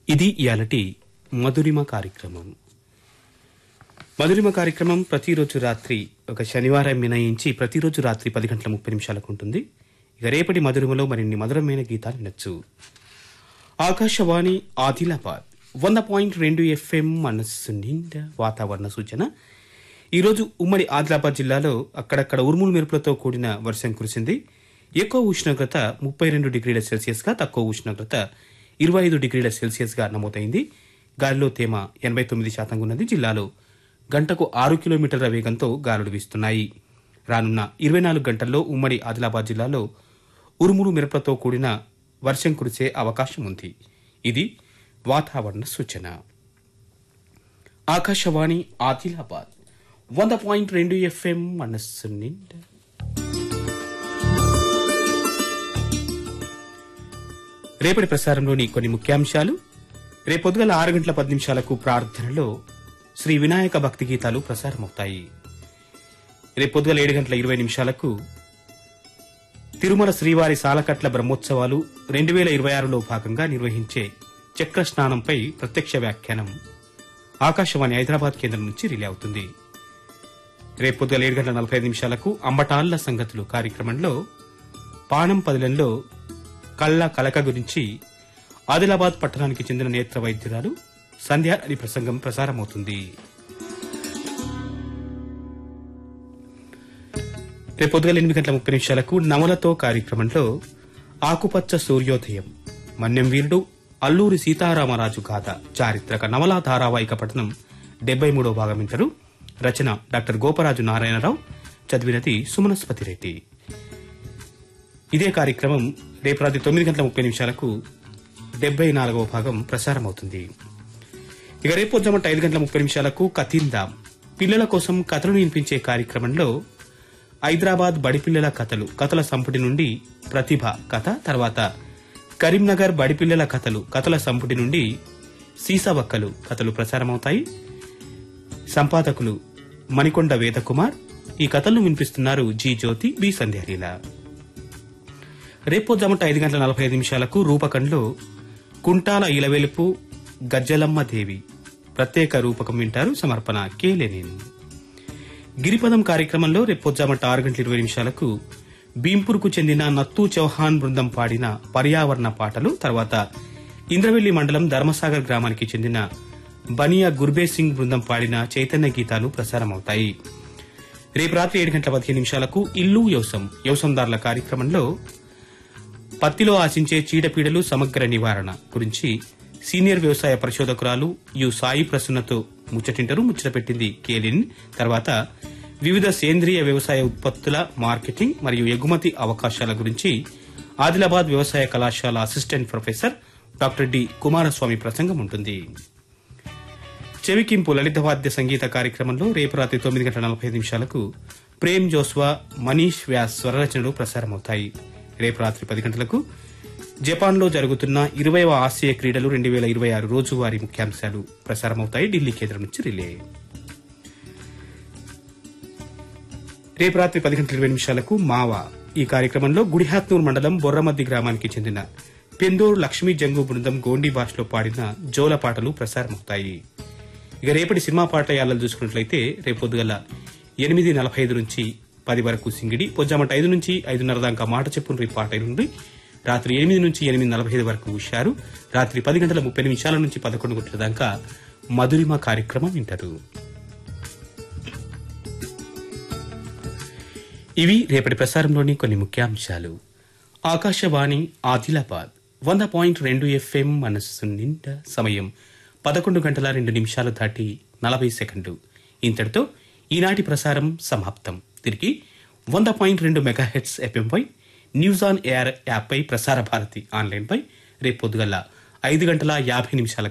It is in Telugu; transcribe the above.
ఇది ఇయాలటి మధురిమ కార్యక్రమం మధురిమ కార్యక్రమం ప్రతిరోజు రాత్రి ఒక శనివారం మినయించి ప్రతిరోజు రాత్రి పది గంటల ముప్పై నిమిషాలకు ఉంటుంది ఇక రేపటి మధురిమలో మరిన్ని మధురమైన గీతాలు వినొచ్చు ఆకాశవాణి ఆదిలాబాద్ వంద పాయింట్ రెండు ఎఫ్ఎం మనస్సు నిండా వాతావరణ సూచన ఈరోజు ఉమ్మడి ఆదిలాబాద్ జిల్లాలో అక్కడక్కడ ఉరుములు మెరుపులతో కూడిన వర్షం కురిసింది ఎక్కువ ఉష్ణోగ్రత ముప్పై రెండు డిగ్రీల సెల్సియస్గా తక్కువ ఉష్ణోగ్రత ఇరవై ఐదు డిగ్రీల సెల్సియస్గా నమోదైంది గాలిలో తేమ ఎనభై తొమ్మిది శాతంగా ఉన్నది జిల్లాలో గంటకు ఆరు కిలోమీటర్ల వేగంతో గాలులు వీస్తున్నాయి రానున్న ఇరవై నాలుగు గంటల్లో ఉమ్మడి ఆదిలాబాద్ జిల్లాలో ఉరుములు మెరుపులతో కూడిన వర్షం కురిసే అవకాశం ఉంది ఇది వాతావరణ సూచన ఆకాశవాణి ఆదిలాబాద్ వంద పాయింట్ రెండు ఎఫ్ఎం మనస్సు నిండా రేపటి ప్రసారంలోని కొన్ని ముఖ్యాంశాలు రేపొద్దుగల ఆరు గంటల పది నిమిషాలకు ప్రార్థనలో శ్రీ వినాయక భక్తి గీతాలు ప్రసారమవుతాయి రేపొద్దుగల ఏడు గంటల ఇరవై నిమిషాలకు తిరుమల శ్రీవారి సాలకట్ల బ్రహ్మోత్సవాలు రెండు వేల ఇరవై ఆరులో భాగంగా నిర్వహించే చక్ర స్నానంపై ప్రత్యక్ష వ్యాఖ్యానం ఆకాశవాణి హైదరాబాద్ కేంద్రం నుంచి రిలే అవుతుంది రేపొద్దుగల ఏడు గంటల నలభై ఐదు నిమిషాలకు అంబటాళ్ల సంగతులు కార్యక్రమంలో పాణం పదిలంలో కళ్ళ కలక గురించి ఆదిలాబాద్ పట్టణానికి చెందిన నేత్ర వైద్యురాలు సంధ్య అని ప్రసంగం ప్రసారమవుతుంది రేపు పొద్దుగల ఎనిమిది గంటల ముప్పై నిమిషాలకు నవలతో కార్యక్రమంలో ఆకుపచ్చ సూర్యోదయం మన్యం వీరుడు అల్లూరి సీతారామరాజు గాథ చారిత్రక నవలా ధారావాహిక పఠనం డెబ్బై మూడో భాగం వింటారు రచన డాక్టర్ గోపరాజు నారాయణరావు చదివినది సుమనస్పతి రెడ్డి ఇదే కార్యక్రమం రేపు రాత్రి తొమ్మిది గంటల ముప్పై నిమిషాలకు డెబ్బై నాలుగవ భాగం ప్రసారమవుతుంది ఇక రేపు పొద్దుమట ఐదు గంటల ముప్పై నిమిషాలకు కథిందాం పిల్లల కోసం కథలు వినిపించే కార్యక్రమంలో హైదరాబాద్ బడిపిల్లల కథలు కథల సంపుటి నుండి ప్రతిభ కథ తర్వాత కరీంనగర్ బడిపిల్లల కథలు కథల సంపుటి నుండి సీసవక్కలు కథలు ప్రసారమవుతాయి సంపాదకులు మణికొండ వేదకుమార్ ఈ కథలను వినిపిస్తున్నారు జి జ్యోతి బి సంధ్యాలీల రేపు జమట ఐదు గంటల నలభై ఐదు నిమిషాలకు రూపకంలో కుంటాల ఇలవెలుపు గజ్జలమ్మ దేవి ప్రత్యేక రూపకం వింటారు సమర్పణ కే లెనిన్ గిరిపదం కార్యక్రమంలో రేపు పొద్దుమట ఆరు గంటల ఇరవై నిమిషాలకు భీంపూర్కు చెందిన నత్తు చౌహాన్ బృందం పాడిన పర్యావరణ పాటలు తర్వాత ఇంద్రవెల్లి మండలం ధర్మసాగర్ గ్రామానికి చెందిన బనియా గుర్బే సింగ్ బృందం పాడిన చైతన్య గీతాలు ప్రసారమవుతాయి రేపు రాత్రి ఏడు గంటల పదిహేను నిమిషాలకు ఇల్లు వ్యవసం వ్యవసందారుల కార్యక్రమంలో పత్తిలో ఆశించే చీడపీడలు సమగ్ర నివారణ గురించి సీనియర్ వ్యవసాయ పరిశోధకురాలు యు సాయి ప్రసన్నతో ముచ్చటింటరు ముచ్చట పెట్టింది కేలిన్ తర్వాత వివిధ సేంద్రియ వ్యవసాయ ఉత్పత్తుల మార్కెటింగ్ మరియు ఎగుమతి అవకాశాల గురించి ఆదిలాబాద్ వ్యవసాయ కళాశాల assistant professor doctor D Kumaraswamy ప్రసంగం ఉంటుంది చెవికింపు లలిత వాద్య సంగీత కార్యక్రమంలో రేపు రాత్రి తొమ్మిది గంటల నలభై ఐదు నిమిషాలకు ప్రేమ్ జోస్వా మనీష్ వ్యాస్ స్వరరచనలు ప్రసారమవుతాయి రేపు రాత్రి పది గంటలకు జపాన్లో జరుగుతున్న ఇరవైవ ఆసియా క్రీడలు రెండు వేల ఇరవై ఆరు రోజువారీ ముఖ్యాంశాలు ప్రసారమవుతాయి ఢిల్లీ కేంద్రం నుంచి రిలే రేపు రాత్రి పది గంటల ఇరవై నిమిషాలకు మావా ఈ కార్యక్రమంలో గుడిహాత్నూర్ మండలం బొర్రమద్ది గ్రామానికి చెందిన పెందూరు లక్ష్మీ జంగు బృందం గోండి భాషలో పాడిన జోల పాటలు ప్రసారమవుతాయి ఇక రేపటి సినిమా పాట యాలను చూసుకున్నట్లయితే రేపు పొద్దుగల ఎనిమిది నలభై ఐదు నుంచి పది వరకు సింగిడి పొద్దుమట ఐదు నుంచి ఐదున్నర దాకా మాట చెప్పున పాట నుండి రాత్రి ఎనిమిది నుంచి ఎనిమిది నలభై ఐదు వరకు హుషారు రాత్రి పది గంటల ముప్పై నిమిషాల నుంచి పదకొండు గంటల దాకా మధురిమ కార్యక్రమం వింటారు ఇవి రేపటి ప్రసారంలోని కొన్ని ముఖ్యాంశాలు ఆకాశవాణి ఆదిలాబాద్ వంద పాయింట్ రెండు ఎఫ్ఎం మనస్సు నిండా సమయం పదకొండు గంటల రెండు నిమిషాలు దాటి నలభై సెకండ్లు ఇంతటితో ఈనాటి ప్రసారం సమాప్తం తిరిగి వంద పాయింట్ రెండు మెగాహెట్స్ ఎఫ్ఎంపై న్యూస్ ఆన్ ఎయిర్ యాప్పై ప్రసార భారతి ఆన్లైన్పై రేపు పొద్దుగల ఐదు గంటల యాభై నిమిషాల